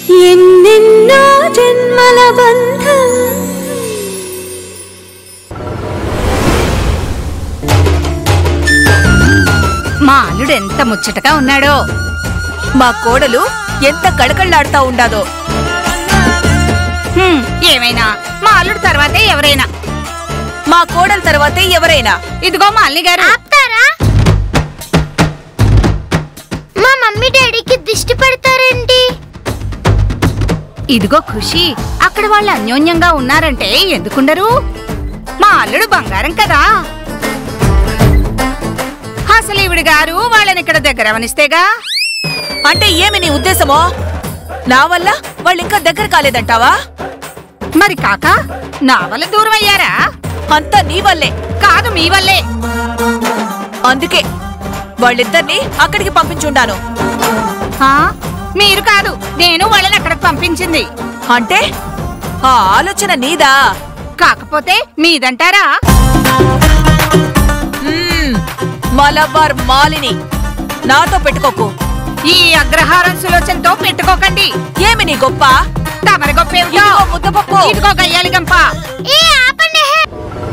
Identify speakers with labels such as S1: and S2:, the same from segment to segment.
S1: ఎన్నెన్నో జన్మల బంధం
S2: మా అల్లుడు ఎంత ముచ్చటగా ఉన్నాడో
S3: మా కోడలు ఎంత కళకళ్ళాడుతా ఉండాదో
S2: హ్మ్, ఏమైనా మా అల్లుడు తర్వాతే ఎవరైనా
S3: మా కోడల తర్వాతే ఎవరైనా
S2: ఇదిగో మా అల్లి గారు
S4: ఆపుతారా మా మమ్మీ డాడీకి దిష్టి పెడతారేంటి
S2: ఇదిగో ఖుషి అక్కడ వాళ్ళు అన్యోన్యంగా ఉన్నారంటే ఎందుకుండరు మా అల్లుడు బంగారం కదా అసలు ఈవిడి గారు వాళ్ళని ఇక్కడ దగ్గర అవనిస్తేగా
S3: అంటే ఏమి నీ ఉద్దేశమో నా వల్ల వాళ్ళు ఇంకా దగ్గర కాలేదంటావా
S2: మరి కాక నా వల్ల దూరం అయ్యారా
S3: అంతా నీ వల్లే
S2: కాదు మీ వల్లే
S3: అందుకే వాళ్ళిద్దరిని అక్కడికి పంపించుండాను
S2: ఆ? మీరు కాదు నేను వాళ్ళని అక్కడికి పంపించింది
S3: అంటే ఆ ఆలోచన నీదా
S2: కాకపోతే మీదంటారా
S3: మ్మ్. మలబార్ మాలిని నాతో పెట్టుకోకు
S2: ఈ అగ్రహారం సులోచనతో పెట్టుకోకండి
S3: ఏమి నీ గొప్ప
S2: తమరి గొప్ప ఏమిటో?
S3: ఇదిగో ముద్దపప్పు.
S2: ఇదిగో గయ్యాలి గంప
S4: ఏ ఆపండి హే.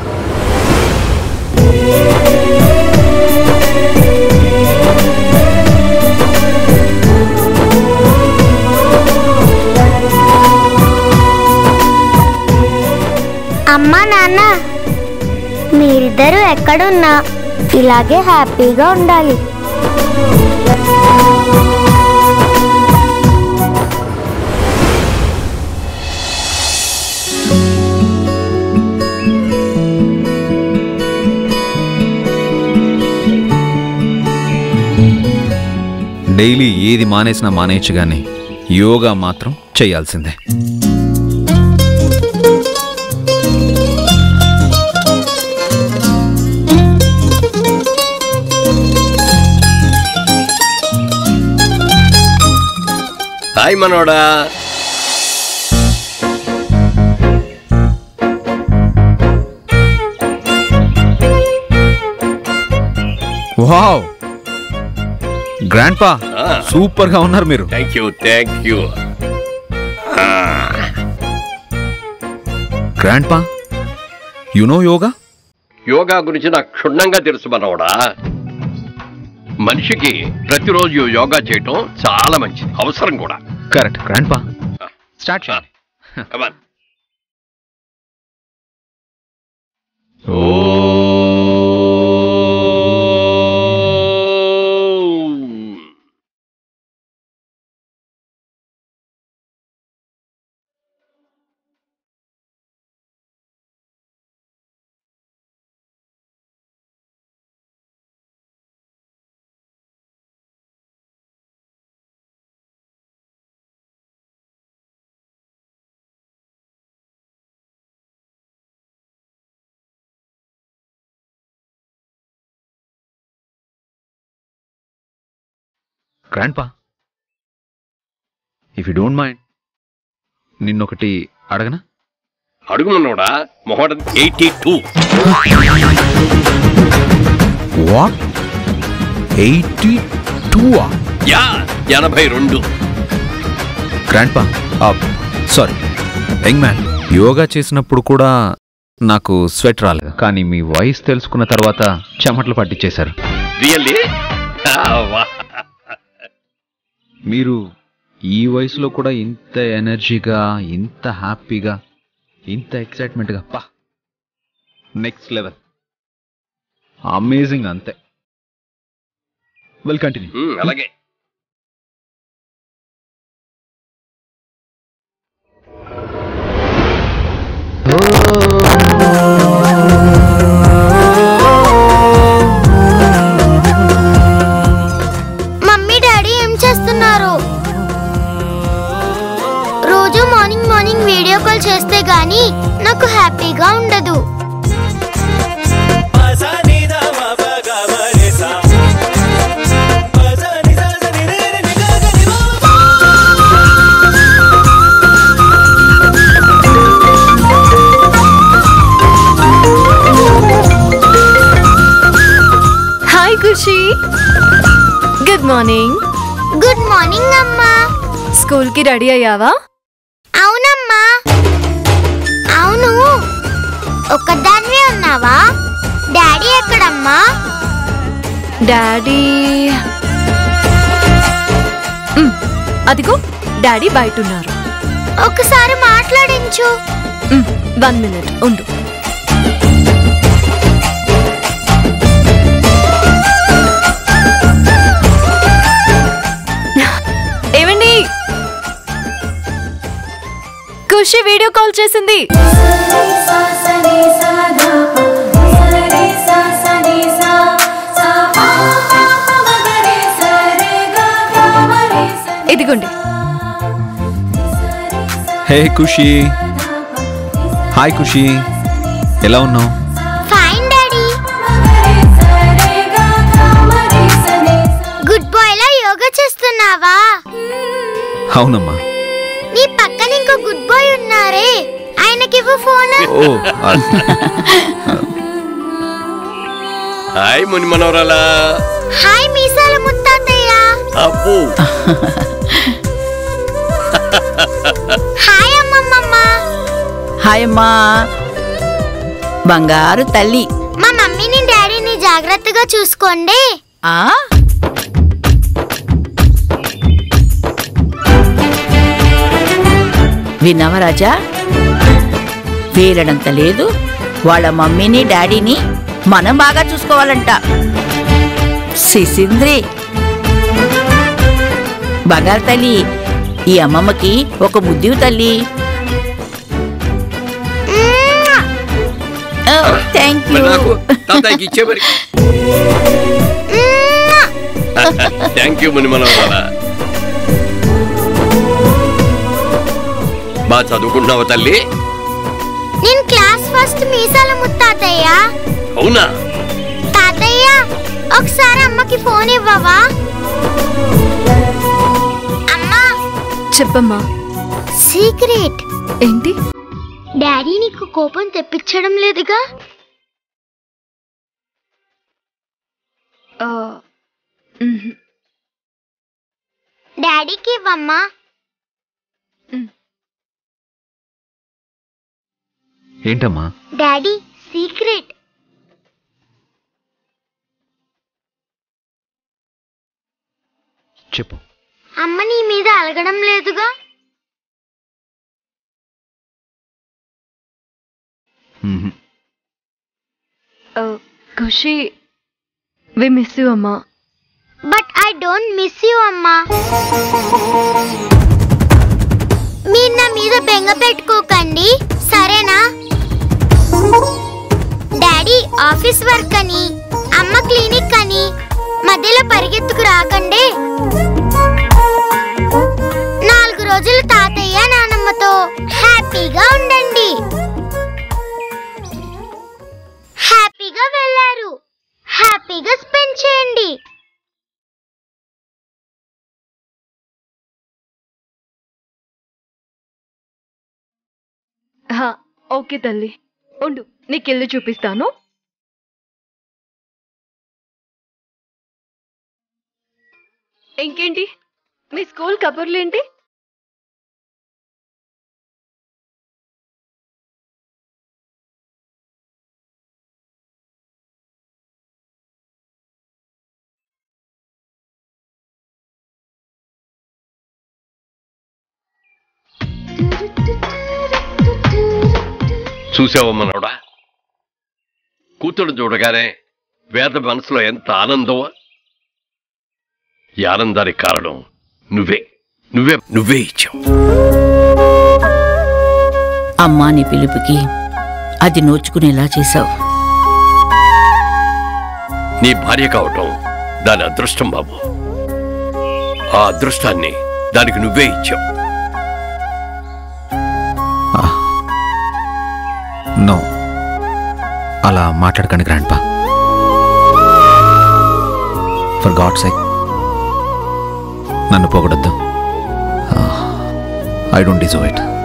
S4: అమ్మా నాన్న మీరిద్దరూ ఎక్కడున్నా ఇలాగే హ్యాపీగా ఉండాలి
S5: డైలీ ఏది మానేసినా మానేయచ్చు కానీ యోగా మాత్రం చేయాల్సిందే
S6: హాయ్ మనోడా
S5: వావ్ గ్రాండ్ పా
S6: ఆ.
S5: సూపర్ గా ఉన్నారు మీరు
S6: thank you thank you
S5: grandpa you know yoga
S6: yoga గురించి నాకు క్షుణ్ణంగా తెలుసు మనోడా మనిషికి ప్రతిరోజు యోగా చేయటం చాలా మంచిది అవసరం కూడా
S5: కరెక్ట్ గ్రాండ్ పా స్టార్ట్ చేయండి
S6: Come on. ఓం.
S5: Grandpa if you don't mind నిన్నొకటి అడగనా
S6: అడుగు మనోడా మొహడం eighty two
S5: what eighty two
S6: yeah ఎనభై రెండు
S5: గ్రాండ్ పా సారీ యంగ్ మ్యాన్ యోగా చేసినప్పుడు కూడా నాకు స్వెట్ రాలేదు కానీ మీ వాయిస్ తెలుసుకున్న తర్వాత చెమటలు పట్టించేశారు
S6: రియల్లీ
S5: మీరు ఈ వయసులో కూడా ఇంత ఎనర్జీగా ఇంత హ్యాపీగా ఇంత ఎక్సైట్మెంట్గా పా నెక్స్ట్ లెవెల్ అమేజింగ్ అంతే వెల్ కంటిన్యూ
S6: అలాగే
S4: మమ్మీ డాడీ ఏం చేస్తున్నారు రోజు మార్నింగ్ మార్నింగ్ వీడియో కాల్ చేస్తే గానీ నాకు హ్యాపీగా ఉండదు
S1: hi Khushi good morning
S4: good morning అమ్మా
S1: స్కూల్ కి రెడీ అయ్యావా
S4: అవునమ్మా అవును ఒక్కదానివే ఉన్నావా డాడీ ఎక్కడమ్మా
S1: డాడీ మ్, అదిగో డాడీ బయట ఉన్నారు
S4: ఒకసారి మాట్లాడించు
S1: వన్ మినిట్ ఉండు ఏమండి ఖుషి వీడియో కాల్ చేసింది ఇదిగోండి
S5: హే ఖుషి హాయ్ ఖుషి ఎలా ఉన్నావు
S4: ఫైన్ డాడీ గుడ్ బాయ్ లా యోగా చేస్తున్నావా
S5: అవునమ్మా
S4: నీ పక్కన ఇంకో గుడ్ బాయ్ ఉన్నారే ఆయనకి ఫోన్
S5: ఓ ఆ,
S6: హాయ్ ముని మనవరాలా
S4: హాయ్ మీసాల ముత్తాతయ్య
S6: అప్పు
S4: హాయ్ అమ్మమ్మమ్మ
S3: హాయ్ అమ్మా బంగారు తల్లి
S4: మా మమ్మీని డాడీని జాగ్రత్తగా చూసుకోండి
S3: ఆ విన్నావా రాజా వీలడంత లేదు వాళ్ళ మమ్మీని డాడీని మనం బాగా చూసుకోవాలంట సిసింద్రి బంగారు తల్లి ఈ అమ్మమ్మకి ఒక ముద్దివు తల్లి థ్యాంక్ యూ
S6: మరి నాకు తాతయ్యకి ఇచ్చే మరి థ్యాంక్ యూ ముని మనవరాలా బాగా చదువుకుంటున్నావా తల్లి
S4: నేను క్లాస్ ఫస్ట్ మీసాల ముత్తాతయ్య
S6: అవునా
S4: తాతయ్య ఒకసారి అమ్మకి ఫోన్ ఇవ్వవా అమ్మా
S1: చెప్పమ్మా
S4: సీక్రెట్
S1: ఏంటి
S4: డాడీ నీకు కోపం తెప్పించడం లేదుగా
S1: ఆ, మ్హ్.
S4: డాడీకి ఇవ్వమ్మా
S5: ఏంటమ్మా
S4: డాడీ సీక్రెట్
S5: చెప్పు
S4: అమ్మ నీ మీద అలగడం లేదుగా
S5: మ్మ్.
S1: ఆ, ఖుషి వి మిస్ యూ అమ్మా
S4: but I don't miss you అమ్మా మీరు నా మీద బెంగ పెట్టుకోకండి సరేనా డాడీ ఆఫీస్ వర్క్ అని అమ్మ క్లినిక్ అని మధ్యలో పరిగెత్తుకు రాకండి నాలుగు రోజులు తాతయ్య నానమ్మతో హ్యాపీగా ఉండండి హ్యాపీగా వెళ్ళారు హ్యాపీగా స్పెండ్ చేయండి
S1: హా, ఓకే తల్లి ఉండు నీకు ఇల్లు చూపిస్తాను ఇంకేంటి మీ స్కూల్ కబుర్లు ఏంటి
S6: చూసావా మనవడా కూతురు చూడగానే వేద మనసులో ఎంత ఆనందమో ఈ ఆనందానికి కారణం నువ్వే నువ్వే నువ్వే ఇచ్చావు
S3: అమ్మా నీ పిలుపుకి అది నోచుకునేలా చేశావు
S6: నీ భార్య కావటం దాని అదృష్టం బాబు ఆ అదృష్టాన్ని దానికి నువ్వే ఇచ్చావు
S5: నో అలా మాట్లాడకండి గ్రాండ్ పా ఫర్ గాడ్ సెక్ నన్ను పొగడొద్దు ఐ డోంట్ డిజర్వ్ ఇట్